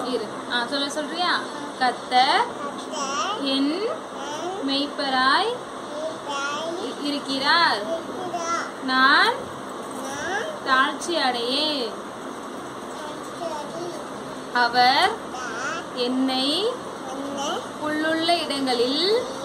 இரு ஆ சொல்ல சொல்றியா கத்தர் என் மெய்ப்பராய் இ- இருக்கிறார் நான் தாழ்ச்சி அடையேன் அவர் என்னை புல்லுள்ள இடங்களில்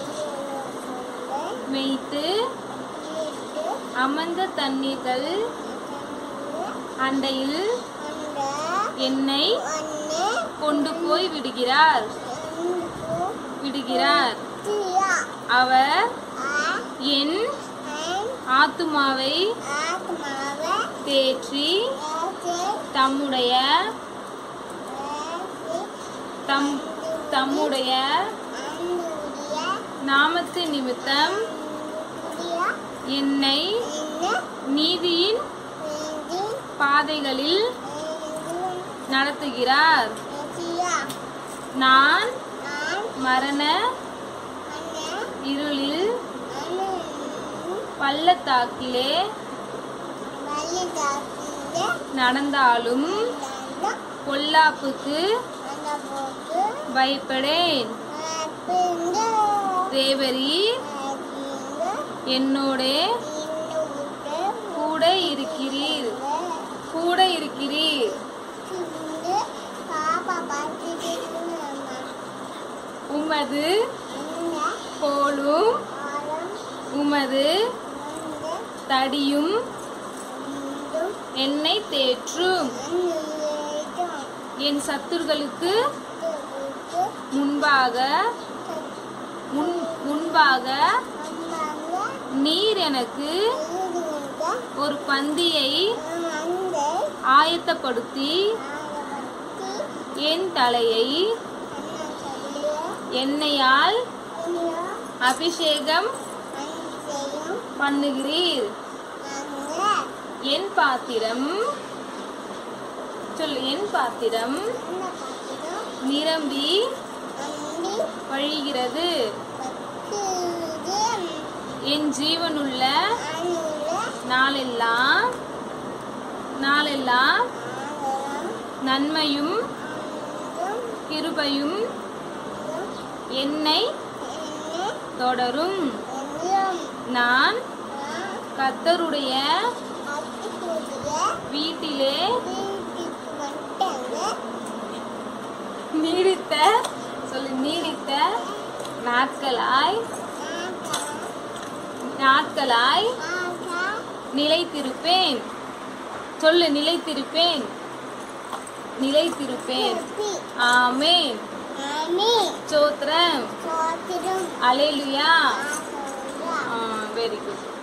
மேய்த்து அமர்ந்த தண்ணீர்கள் அண்டையில் என்னை கொண்டு போய் விடுகிறார் விடுகிறார் அவர் என் ஆத்துமாவை தேற்றி தம்முடைய தம் தம்முடைய நாமத்து நிமித்தம் என்னை நீதியின் பாதைகளில் நடத்துகிறார் நான் மரண இருளில் பள்ளத்தாக்கிலே நடந்தாலும் பொல்லாப்புக்கு பயப்படேன் தேவரி என்னோடே கூட இருக்கிறீர் கூட இருக்கிறீர் உமது கோலும் உமது தடியும் என்னை தேற்றும் என் சத்துருக்களுக்கு முன்பாக முன் முன்பாக நீர் எனக்கு ஒரு பந்தியை ஆயத்தப்படுத்தி என் தலையை எண்ணெயால் அபிஷேகம் பண்ணுகிறீர் என் பாத்திரம் சொல்லு என் பாத்திரம் நிரம்பி வழிகிறது என் ஜீவனுள்ள நாளெல்லாம் நாளெல்லாம் நன்மையும் கிருபையும் என்னை தொடரும் நான் கத்தருடைய வீட்டிலே நீடித்த சொல்லு நீடித்த நாட்களாய் நாட்களாய் நிலைத்திருப்பேன் சொல்லு நிலைத்திருப்பேன் நிலைத்திருப்பேன் ஆமென் சோத்ரம் அலேலுயா வெரி குட்